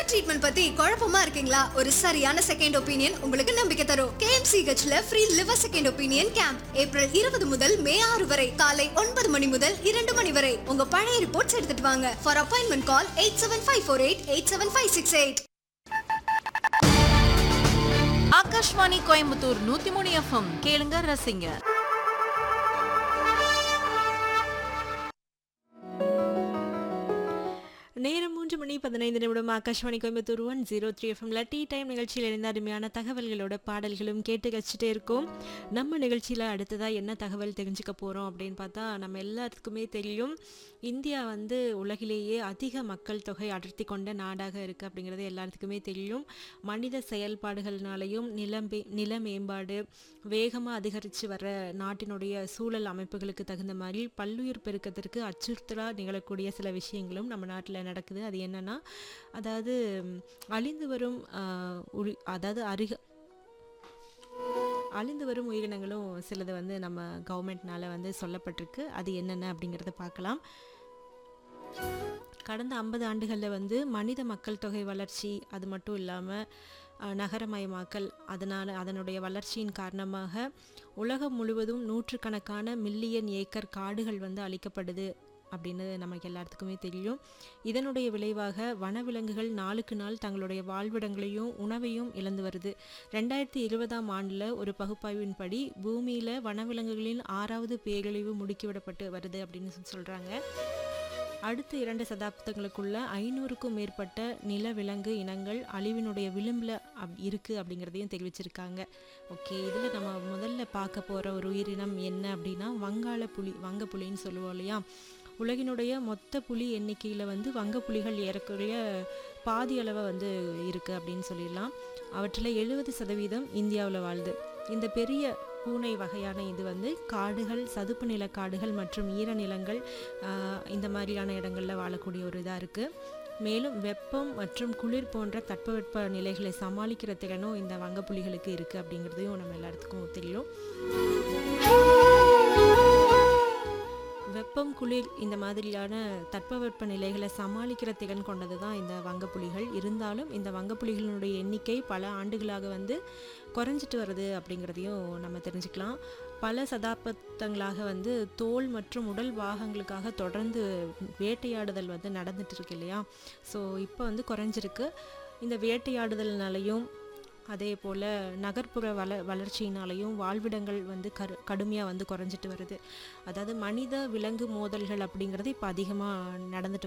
treatment பத்தி குழப்பமா இருக்கீங்களா ஒரு சரியான செகண்ட் ஒப்பீனியன் உங்களுக்கு நம்பிக்கை தரும் கேஎம்சிஹெச்ல free liver second opinion camp April இருபது முதல் மே ஆறு வரை காலை ஒன்பது மணி முதல் இரண்டு மணி வரை உங்க பழைய ரிப்போர்ட்ஸ் எடுத்துட்டு வாங்க for appointment call eight seven five four eight eight seven five six eight Akashvani Coimbatore நூத்தி மூணு எஃப்எம் கேளுங்க ரசிங்க நேரம் மூன்று மணி பதினைந்து நிமிடம் Akashvani Coimbatore one zero three எஃப்எம்ல டீ டைம் நிகழ்ச்சியில் இருந்த அருமையான தகவல்களோட பாடல்களும் கேட்டு கழிச்சிட்டே இருக்கோம் நம்ம நிகழ்ச்சியில் அடுத்ததாக என்ன தகவல் தெரிஞ்சுக்க போகிறோம் அப்படின்னு பார்த்தா நம்ம எல்லாத்துக்குமே தெரியும் இந்தியா வந்து உலகிலேயே அதிக மக்கள் தொகை அடர்த்தி கொண்ட நாடாக இருக்குது அப்படிங்கிறது எல்லாத்துக்குமே தெரியும் மனித செயல்பாடுகள்னாலையும் நிலம் நில மேம்பாடு வேகமாக அதிகரித்து வர நாட்டினுடைய சூழல் அமைப்புகளுக்கு தகுந்த மாதிரி பல்லுயிர் பெருக்கத்திற்கு அச்சுறுத்தலாக நிகழக்கூடிய சில விஷயங்களும் நம்ம நாட்டில் நடக்குது அது என்னன்னா அதாவது ம், அழிந்து வரும் ஆஹ், உரி அதாவது அருக அழிந்து வரும் உயிரினங்களும் சிலது வந்து நம்ம கவர்மெண்ட்னால வந்து சொல்லப்பட்டிருக்கு அது என்னென்ன அப்படிங்கிறத பார்க்கலாம் கடந்த ஐம்பது ஆண்டுகளில் வந்து மனித மக்கள் தொகை வளர்ச்சி அது மட்டும் இல்லாமல் நகரமயமாக்கல் அதனால் அதனுடைய வளர்ச்சியின் காரணமாக உலகம் முழுவதும் நூற்றுக்கணக்கான மில்லியன் ஏக்கர் காடுகள் வந்து அழிக்கப்படுது அப்படின்னு நமக்கு எல்லாத்துக்குமே தெரியும் இதனுடைய விளைவாக வனவிலங்குகள் நாளுக்கு நாள் தங்களுடைய வாழ்விடங்களையும் உணவையும் இழந்து வருது ரெண்டாயிரத்தி இருபதாம் ஆண்டில் ஒரு பகுப்பாய்வின்படி பூமியில் வனவிலங்குகளின் ஆறாவது பேரழிவு முடுக்கிவிடப்பட்டு வருது அப்படின்னு சொல்கிறாங்க அடுத்த இரண்டு சதாப்தங்களுக்குள்ள ஐநூறுக்கும் மேற்பட்ட நிலவிலங்கு இனங்கள் அழிவினுடைய விளிம்பில் அப் இருக்குது அப்படிங்கிறதையும் தெரிவிச்சிருக்காங்க ஓகே இதில் நம்ம முதல்ல பார்க்க போகிற ஒரு உயிரினம் என்ன அப்படின்னா வங்காள புலி வங்க புலின்னு சொல்லுவோம் இல்லையா உலகினுடைய மொத்த புலி எண்ணிக்கையில் வந்து வங்க புலிகள் ஏறக்குறைய பாதி அளவை வந்து இருக்குது அப்படின்னு சொல்லிடலாம் அவற்றில் எழுபது சதவீதம் இந்தியாவில் வாழுது இந்த பெரிய பூனை வகையான இது வந்து காடுகள் சதுப்பு நில காடுகள் மற்றும் ஈரநிலங்கள் ஆஹ், இந்த மாதிரியான இடங்களில் வாழக்கூடிய ஒரு இதாக இருக்குது மேலும் வெப்பம் மற்றும் குளிர் போன்ற தட்பவெப்ப நிலைகளை சமாளிக்கிற திறனும் இந்த வங்கப்புலிகளுக்கு இருக்குது அப்படிங்கிறதையும் நம்ம எல்லாத்துக்கும் தெரியும் வெப்பம் குளிர் இந்த மாதிரியான தட்பவெப்ப நிலைகளை சமாளிக்கிற திறன் கொண்டது தான் இந்த வங்கப்புலிகள் இருந்தாலும் இந்த வங்கப்புலிகளினுடைய எண்ணிக்கை பல ஆண்டுகளாக வந்து குறைஞ்சிட்டு வருது அப்படிங்கிறதையும் நம்ம தெரிஞ்சுக்கலாம் பல சதாப்தங்களாக வந்து தோல் மற்றும் உடல் பாகங்களுக்காக தொடர்ந்து வேட்டையாடுதல் வந்து நடந்துட்டு இருக்கு இல்லையா ஸோ இப்போ வந்து குறைஞ்சிருக்கு இந்த வேட்டையாடுதல்னாலையும் அதே போல் நகர்ப்புற வள வளர்ச்சியினாலையும் வாழ்விடங்கள் வந்து கரு கடுமையாக வந்து குறைஞ்சிட்டு வருது அதாவது மனித விலங்கு மோதல்கள் அப்படிங்கிறது இப்போ அதிகமாக நடந்துட்டு